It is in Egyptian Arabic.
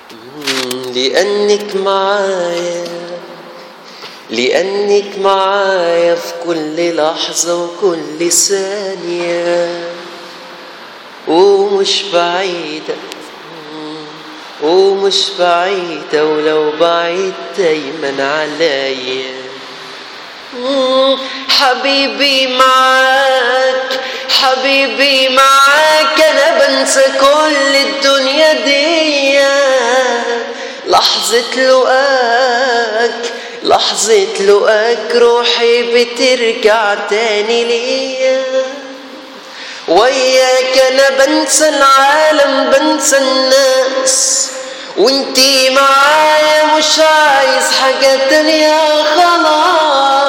لأنك معايا لأنك معايا في كل لحظة وكل ثانية ومش بعيدة ومش بعيدة ولو بعيد دايما عليا حبيبي معاك حبيبي معاك انا بنسى كل الدنيا دي لحظة لقاك لحظة لقاك روحي بترجع تاني ليا وياك انا بنسى العالم بنسى الناس وانتي معايا مش عايز حاجة تانية خلاص